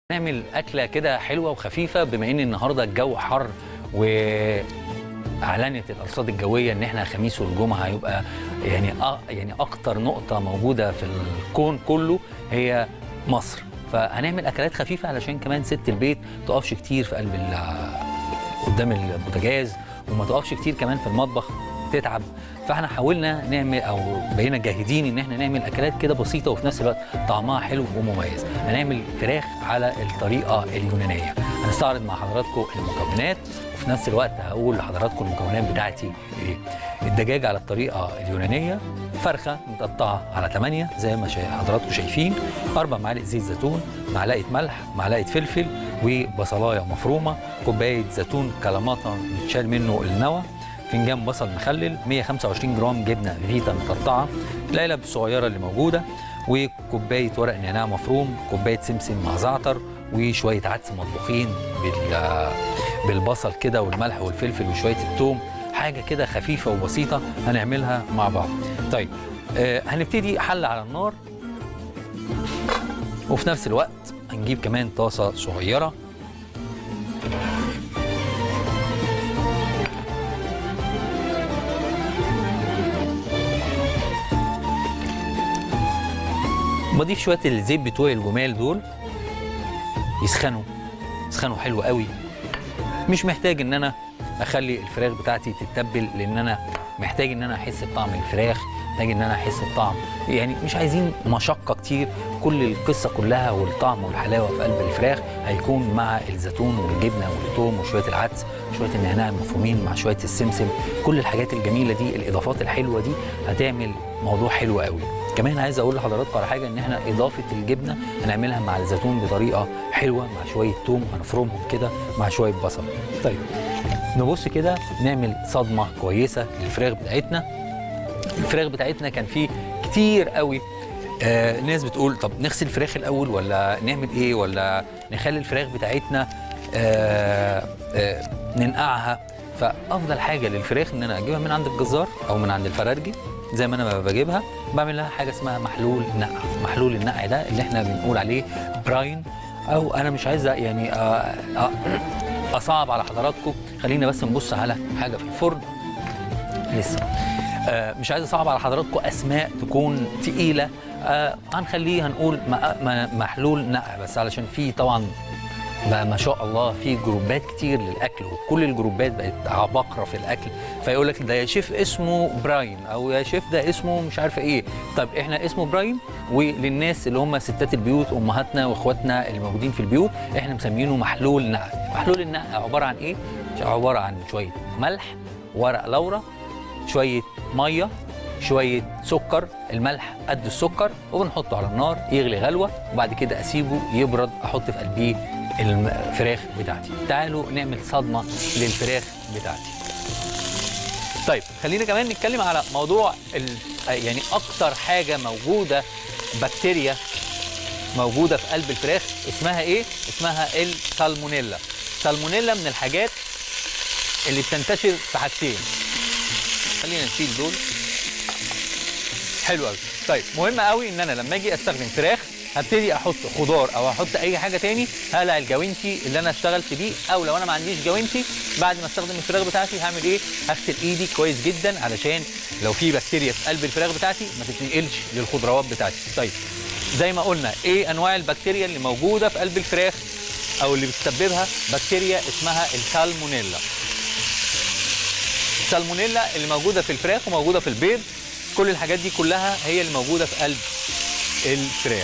نعمل أكلة كده حلوة وخفيفة بما إن النهاردة الجو حر وأعلنت الأرصاد الجوية إن إحنا خميس والجمعة هيبقى يعني أ... يعني أكتر نقطة موجودة في الكون كله هي مصر فهنعمل أكلات خفيفة علشان كمان ست البيت تقفش كتير في قلب ال... قدام البوتاجاز وما تقفش كتير كمان في المطبخ تتعب فاحنا حاولنا نعمل او بقينا جاهدين ان احنا نعمل اكلات كده بسيطه وفي نفس الوقت طعمها حلو ومميز هنعمل فراخ على الطريقه اليونانيه هنستعرض مع حضراتكم المكونات وفي نفس الوقت هقول لحضراتكم المكونات بتاعتي ايه الدجاج على الطريقه اليونانيه فرخه متقطعه على 8 زي ما شا- حضراتكم شايفين اربع معالق زيت زيتون معلقه ملح معلقه فلفل وبصلايه مفرومه كوبايه زيتون كلاماتا متشال منه النوى فنجان بصل مخلل 125 جرام جبنه فيتا متقطعه العلب الصغيره اللي موجوده وكوبايه ورق نعناع مفروم كوبايه سمسم مع زعتر وشويه عدس مطبوخين بال بالبصل كده والملح والفلفل وشويه الثوم حاجه كده خفيفه وبسيطه هنعملها مع بعض طيب آه هنبتدي حل على النار وفي نفس الوقت هنجيب كمان طاسه صغيره بضيف شويه الزيت بتوعي الجمال دول يسخنوا يسخنوا حلو قوي مش محتاج ان انا اخلي الفراخ بتاعتي تتبل لان انا محتاج ان انا احس بطعم الفراخ محتاج ان انا احس بطعم يعني مش عايزين مشقه كتير كل القصه كلها والطعم والحلاوه في قلب الفراخ هيكون مع الزيتون والجبنه والثوم وشويه العدس شويه النعناع المفرومين مع شويه السمسم كل الحاجات الجميله دي الاضافات الحلوه دي هتعمل موضوع حلو قوي كمان عايز اقول لحضراتكم على حاجه ان احنا اضافه الجبنه هنعملها مع الزيتون بطريقه حلوه مع شويه توم هنفرمهم كده مع شويه بصل طيب نبص كده نعمل صدمه كويسه للفراخ بتاعتنا الفراخ بتاعتنا كان فيه كتير قوي آه ناس بتقول طب نغسل الفراخ الاول ولا نعمل ايه ولا نخلي الفراخ بتاعتنا آه آه ننقعها فافضل حاجه للفراخ ان انا اجيبها من عند الجزار او من عند الفرارجي زي ما انا بجيبها بعمل لها حاجه اسمها محلول نقع محلول النقع ده اللي احنا بنقول عليه براين او انا مش عايز يعني آه آه اصعب على حضراتكم خلينا بس نبص على حاجه في الفرن لسه آه مش عايز اصعب على حضراتكم اسماء تكون تقيله آه هنخليه هنقول م- م- محلول نقع بس علشان في طبعا بقى ما شاء الله في جروبات كتير للاكل وكل الجروبات بقت عباقره في الاكل فيقول لك ده يا شيف اسمه براين او يا شيف ده اسمه مش عارفه ايه طب احنا اسمه براين وللناس اللي هم ستات البيوت امهاتنا واخواتنا اللي موجودين في البيوت احنا مسمينه محلول نقع محلول النقع عباره عن ايه عباره عن شويه ملح ورق لورا شويه ميه شويه سكر الملح قد السكر وبنحطه على النار يغلي غلوه وبعد كده اسيبه يبرد احط في قلبيه الفراخ بتاعتي تعالوا نعمل صدمه للفراخ بتاعتي طيب خلينا كمان نتكلم على موضوع ال... يعني اكتر حاجه موجوده بكتيريا موجوده في قلب الفراخ اسمها ايه اسمها السالمونيلا سالمونيلا من الحاجات اللي بتنتشر في حاجتين خلينا نشيل دول حلو قوي طيب مهم قوي ان انا لما اجي استخدم فراخ هبتدي احط خضار او احط اي حاجه تاني هقلع الجوانتي اللي انا اشتغلت بيه او لو انا ما عنديش جوانتي بعد ما استخدم الفراخ بتاعتي هعمل ايه هغسل ايدي كويس جدا علشان لو في بكتيريا في قلب الفراخ بتاعتي ما تتنقلش للخضروات بتاعتي طيب زي ما قلنا ايه انواع البكتيريا اللي موجوده في قلب الفراخ او اللي بتسببها بكتيريا اسمها السالمونيلا السالمونيلا اللي موجوده في الفراخ وموجوده في البيض كل الحاجات دي كلها هي اللي موجوده في قلب الفراخ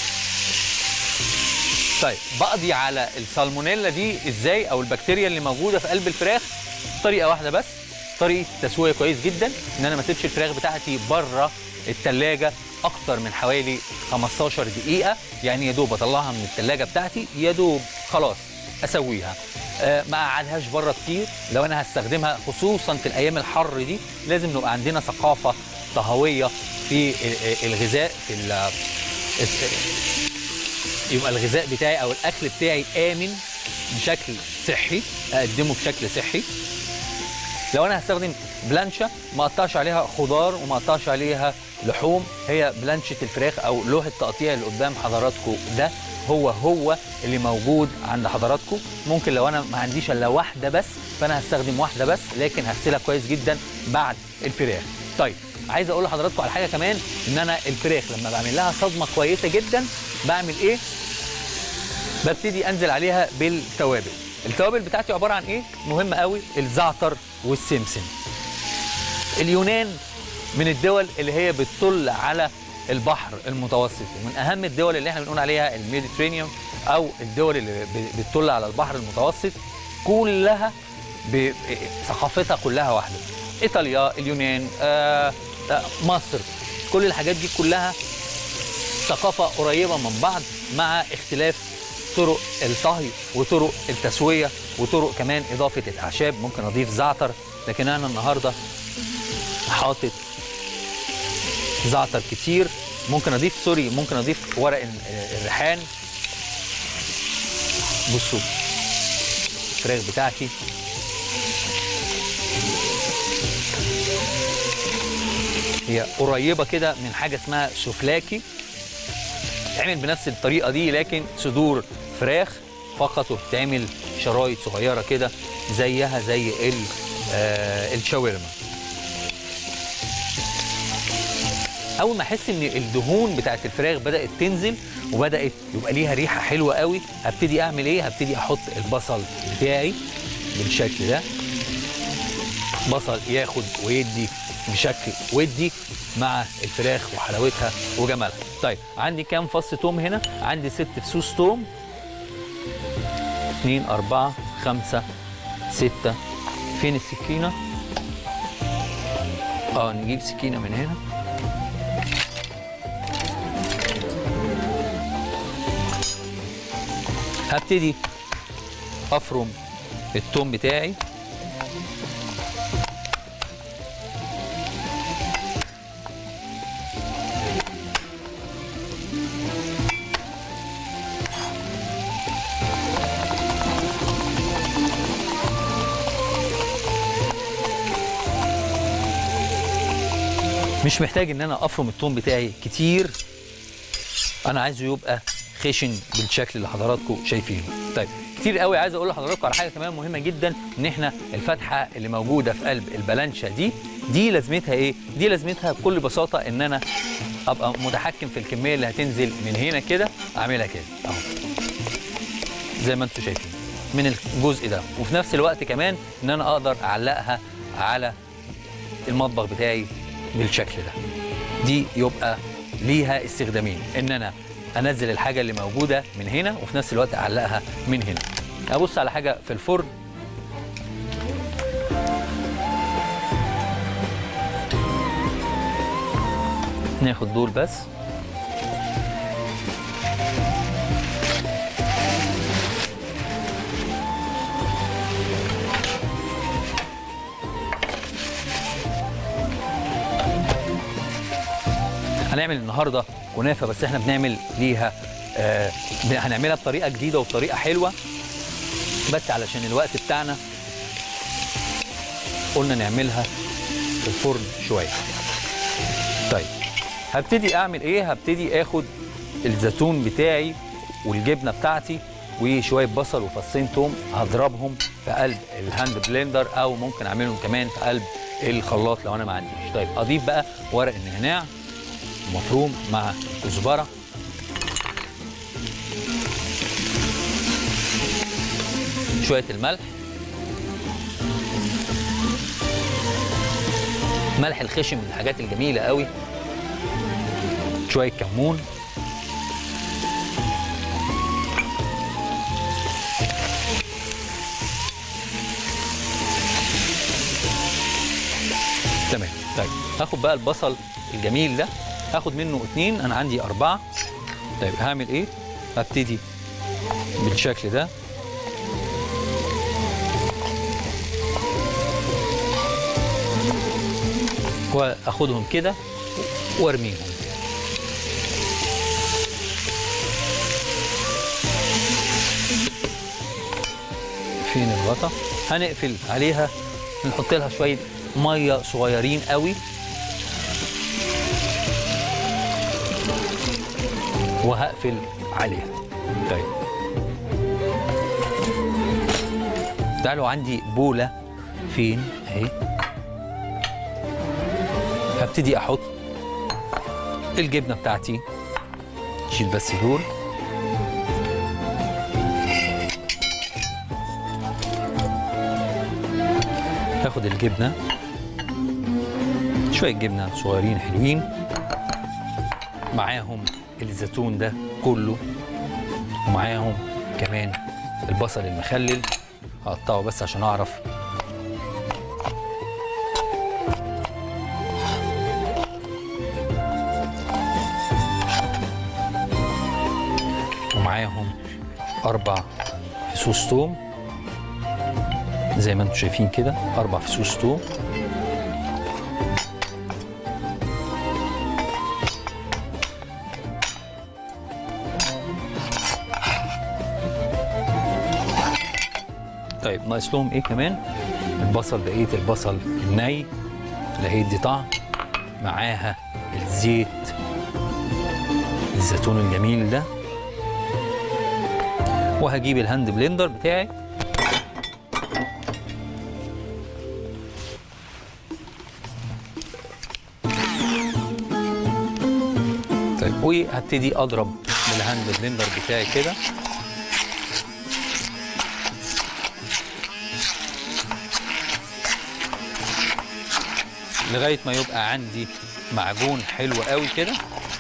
طيب بقضي على السالمونيلا دي ازاي او البكتيريا اللي موجوده في قلب الفراخ طريقه واحده بس طريقه تسويه كويس جدا ان انا ما اسيبش الفراخ بتاعتي بره الثلاجه اكتر من حوالي 15 دقيقه يعني يا دوب اطلعها من الثلاجه بتاعتي يا دوب خلاص اسويها آه، ما اقعدهاش بره كتير لو انا هستخدمها خصوصا في الايام الحر دي لازم نبقى عندنا ثقافه طهويه في ال- الغذاء في ال- يبقى الغذاء بتاعي او الاكل بتاعي امن بشكل صحي اقدمه بشكل صحي لو انا هستخدم بلانشا ما اقطعش عليها خضار وما اقطعش عليها لحوم هي بلانشة الفراخ او لوح التقطيع اللي قدام حضراتكم ده هو هو اللي موجود عند حضراتكم ممكن لو انا ما عنديش الا واحده بس فانا هستخدم واحده بس لكن هغسلها كويس جدا بعد الفراخ طيب عايز اقول لحضراتكم على حاجه كمان ان انا الفراخ لما بعمل لها صدمه كويسه جدا بعمل ايه ببتدي انزل عليها بالتوابل التوابل بتاعتي عباره عن ايه مهم قوي الزعتر والسمسم اليونان من الدول اللي هي بتطل على البحر المتوسط ومن اهم الدول اللي احنا بنقول عليها الميديترينيوم او الدول اللي ب- بتطل على البحر المتوسط كلها ب- ثقافتها كلها واحده ايطاليا اليونان آه آه، مصر كل الحاجات دي كلها ثقافه قريبه من بعض مع اختلاف طرق الطهي وطرق التسويه وطرق كمان اضافه الاعشاب ممكن اضيف زعتر لكن انا النهارده حاطط زعتر كتير ممكن اضيف سوري ممكن اضيف ورق ال- الريحان بصوا الفراخ بتاعتي هي قريبه كده من حاجه اسمها سوفلاكي بتتعمل بنفس الطريقه دي لكن صدور فراخ فقط وبتتعمل شرايط صغيره كده زيها زي ال- آه، الشاورما اول ما احس ان الدهون بتاعت الفراخ بدات تنزل وبدات يبقى ليها ريحه حلوه قوي هبتدي اعمل ايه هبتدي احط البصل بتاعي بالشكل ده بصل ياخد ويدي بشكل ودي مع الفراخ وحلاوتها وجمالها طيب عندي كام فص توم هنا عندي ست فصوص توم اتنين اربعة خمسة ستة فين السكينة اه نجيب سكينة من هنا هبتدي افرم التوم بتاعي مش محتاج ان انا افرم التوم بتاعي كتير انا عايزه يبقى خشن بالشكل اللي حضراتكم شايفينه طيب كتير قوي عايز اقول لحضراتكم على حاجه كمان مهمه جدا ان احنا الفتحه اللي موجوده في قلب البلانشا دي دي لازمتها ايه دي لازمتها بكل بساطه ان انا ابقى متحكم في الكميه اللي هتنزل من هنا كده اعملها كده اهو زي ما انتم شايفين من الجزء ده وفي نفس الوقت كمان ان انا اقدر اعلقها على المطبخ بتاعي بالشكل ده دي يبقى ليها استخدامين ان انا انزل الحاجه اللي موجوده من هنا وفي نفس الوقت اعلقها من هنا ابص على حاجه في الفرن ناخد دول بس هنعمل النهارده كنافه بس احنا بنعمل ليها آه هنعملها بطريقه جديده وبطريقه حلوه بس علشان الوقت بتاعنا قلنا نعملها في الفرن شويه طيب هبتدي اعمل ايه هبتدي اخد الزيتون بتاعي والجبنه بتاعتي وشويه بصل وفصين توم هضربهم في قلب الهاند بلندر او ممكن اعملهم كمان في قلب الخلاط لو انا ما عنديش طيب اضيف بقى ورق النعناع مفروم مع كزبره شويه الملح ملح الخشن من الحاجات الجميله قوي شويه كمون تمام طيب هاخد بقى البصل الجميل ده هاخد منه اتنين انا عندي اربعه طيب هعمل ايه هبتدي بالشكل ده واخدهم كده وارميهم فين الغطا هنقفل عليها نحط لها شويه ميه صغيرين قوي وهقفل عليها طيب تعالوا عندي بوله فين اهي هبتدي احط الجبنه بتاعتي شيل بس دول هاخد الجبنه شويه جبنه صغيرين حلوين معاهم الزيتون ده كله ومعاهم كمان البصل المخلل هقطعه بس عشان اعرف ومعاهم اربع فصوص توم زي ما انتم شايفين كده اربع فصوص توم طيب ناقص لهم ايه كمان البصل بقيه البصل الني اللي هيدي طعم معاها الزيت الزيتون الجميل ده وهجيب الهاند بلندر بتاعي طيب وهبتدي اضرب بالهاند بلندر بتاعي كده لغايه ما يبقى عندي معجون حلو قوي كده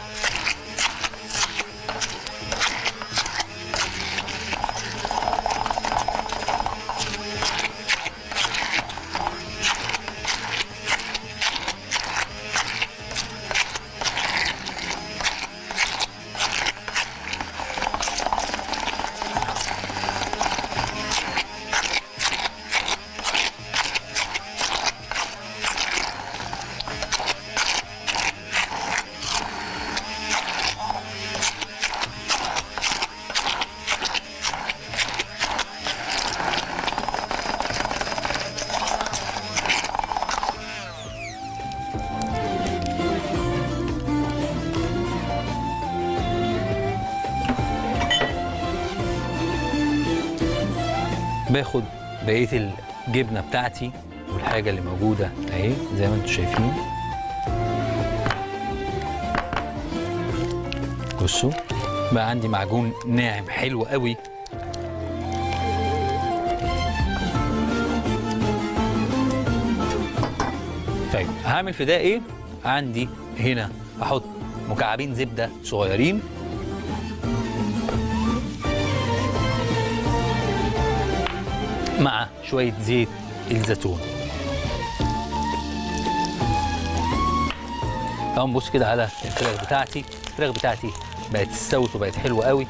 باخد بقيه الجبنه بتاعتي والحاجه اللي موجوده اهي زي ما انتم شايفين بصوا بقى عندي معجون ناعم حلو قوي طيب هعمل في ده ايه عندي هنا احط مكعبين زبده صغيرين مع شويه زيت الزيتون اهو نبص كده على الفراخ بتاعتي الفراخ بتاعتي بقت استوت وبقت حلوه قوي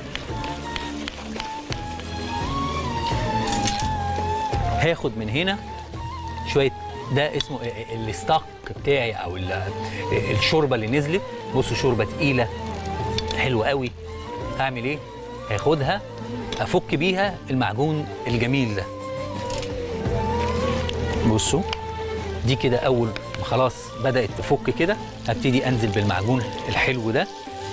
هاخد من هنا شويه ده اسمه الستاك بتاعي او ال- الشوربه اللي نزلت بصوا شوربه تقيله حلوه قوي هعمل ايه هاخدها افك بيها المعجون الجميل ده بصوا دي كده اول ما خلاص بدات تفك كده هبتدي انزل بالمعجون الحلو ده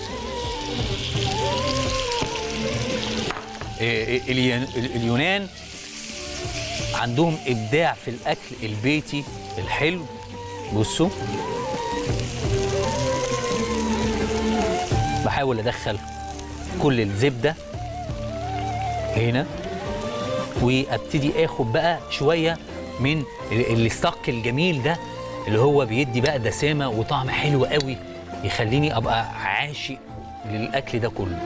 إيه إيه اليان- اليونان عندهم ابداع في الاكل البيتي الحلو بصوا بحاول ادخل كل الزبده هنا وابتدي اخد بقى شويه من ال- الستاك الجميل ده اللي هو بيدي بقى دسامه وطعم حلو قوي يخليني ابقى عاشق للاكل ده كله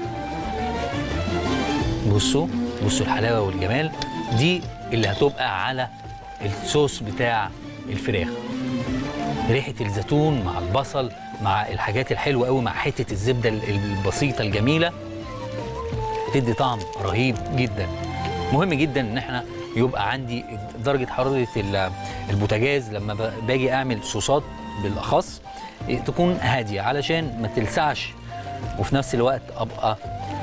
بصوا بصوا الحلاوه والجمال دي اللي هتبقى على الصوص بتاع الفراخ ريحه الزيتون مع البصل مع الحاجات الحلوه قوي مع حته الزبده ال- البسيطه الجميله تدي طعم رهيب جدا مهم جدا ان احنا يبقى عندي درجه حراره ال- البوتاجاز لما ب- باجي اعمل صوصات بالاخص إيه، تكون هاديه علشان ما تلسعش وفي نفس الوقت ابقى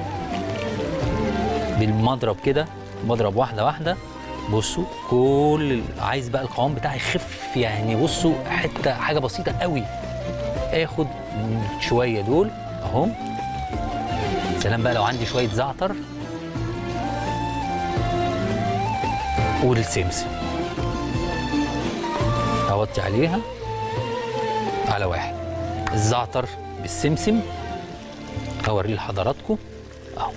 بالمضرب كده بضرب واحده واحده بصوا كل ال- عايز بقى القوام بتاعي يخف يعني بصوا حته حاجه بسيطه قوي اخد من شويه دول اهو سلام بقى لو عندي شويه زعتر والسمسم اوطي عليها على واحد الزعتر بالسمسم هوريه لحضراتكم اهو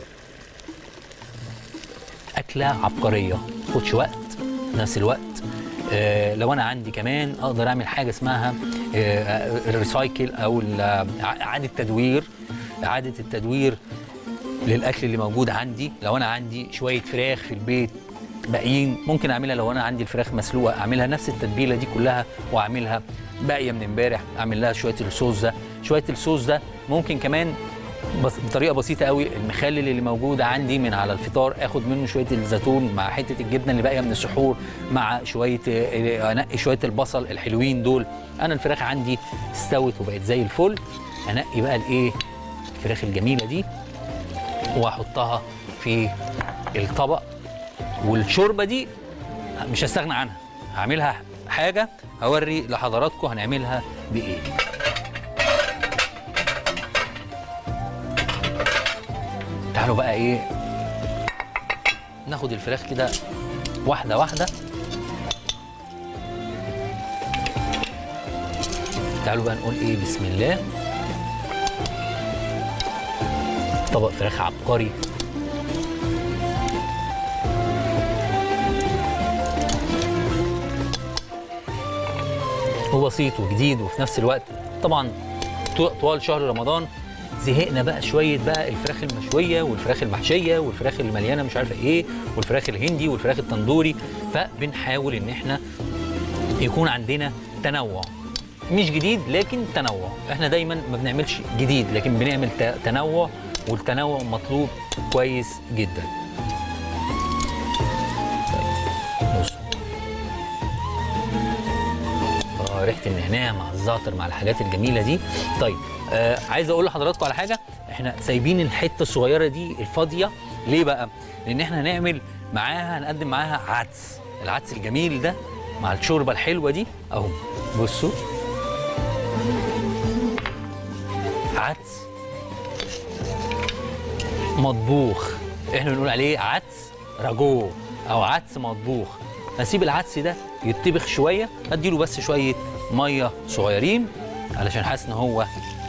اكله عبقريه خدش وقت في نفس الوقت آه لو انا عندي كمان اقدر اعمل حاجه اسمها آه الريسايكل او ال- ع- اعاده تدوير اعاده التدوير للاكل اللي موجود عندي لو انا عندي شويه فراخ في البيت باقيين ممكن اعملها لو انا عندي الفراخ مسلوقه اعملها نفس التتبيله دي كلها واعملها باقيه من امبارح اعمل لها شويه الصوص ده شويه الصوص ده ممكن كمان بس بطريقه بسيطه قوي المخلل اللي موجود عندي من على الفطار اخد منه شويه الزيتون مع حته الجبنه اللي باقيه من السحور مع شويه آه، انقي شويه البصل الحلوين دول انا الفراخ عندي استوت وبقت زي الفل انقي بقى الايه الفراخ الجميله دي واحطها في الطبق والشوربه دي مش هستغنى عنها هعملها حاجه هوري لحضراتكم هنعملها بايه تعالوا بقى ايه ناخد الفراخ كده واحده واحده تعالوا بقى نقول ايه بسم الله طبق فراخ عبقري وبسيط وجديد وفي نفس الوقت طبعا طو- طوال شهر رمضان زهقنا بقى شويه بقى الفراخ المشويه والفراخ المحشيه والفراخ اللي مليانه مش عارفه ايه والفراخ الهندي والفراخ التندوري فبنحاول ان احنا يكون عندنا تنوع مش جديد لكن تنوع احنا دايما ما بنعملش جديد لكن بنعمل ت- تنوع والتنوع مطلوب كويس جدا طيب، بصوا اه ريحه النعناع مع الزعتر مع الحاجات الجميله دي طيب آه عايز اقول لحضراتكم على حاجه احنا سايبين الحته الصغيره دي الفاضيه ليه بقى لان احنا هنعمل معاها هنقدم معاها عدس العدس الجميل ده مع الشوربه الحلوه دي اهو بصوا عدس مطبوخ احنا بنقول عليه عدس راجو او عدس مطبوخ هسيب العدس ده يتطبخ شويه اديله بس شويه ميه صغيرين علشان حاسس ان هو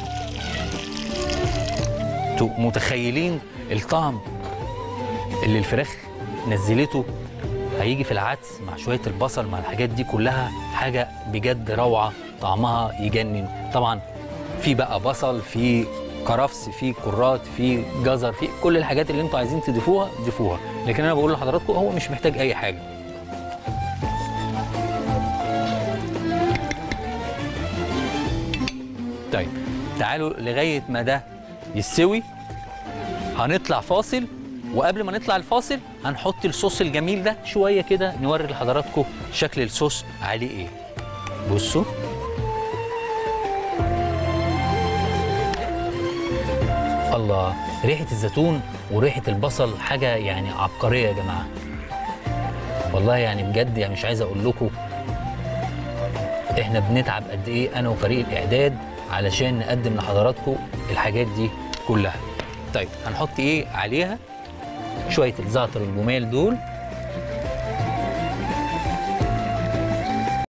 انتوا متخيلين الطعم اللي الفراخ نزلته هيجي في العدس مع شويه البصل مع الحاجات دي كلها حاجه بجد روعه طعمها يجنن طبعا في بقى بصل في كرفس في كرات في جزر في كل الحاجات اللي انتوا عايزين تضيفوها ضيفوها لكن انا بقول لحضراتكم هو مش محتاج اي حاجه طيب تعالوا لغايه ما ده يستوي هنطلع فاصل وقبل ما نطلع الفاصل هنحط الصوص الجميل ده شويه كده نوري لحضراتكم شكل الصوص عليه ايه بصوا الله ريحه الزيتون وريحه البصل حاجه يعني عبقريه يا جماعه والله يعني بجد يعني مش عايز اقول لكم احنا بنتعب قد ايه انا وفريق الاعداد علشان نقدم لحضراتكم الحاجات دي كلها طيب هنحط ايه عليها شويه الزعتر الجمال دول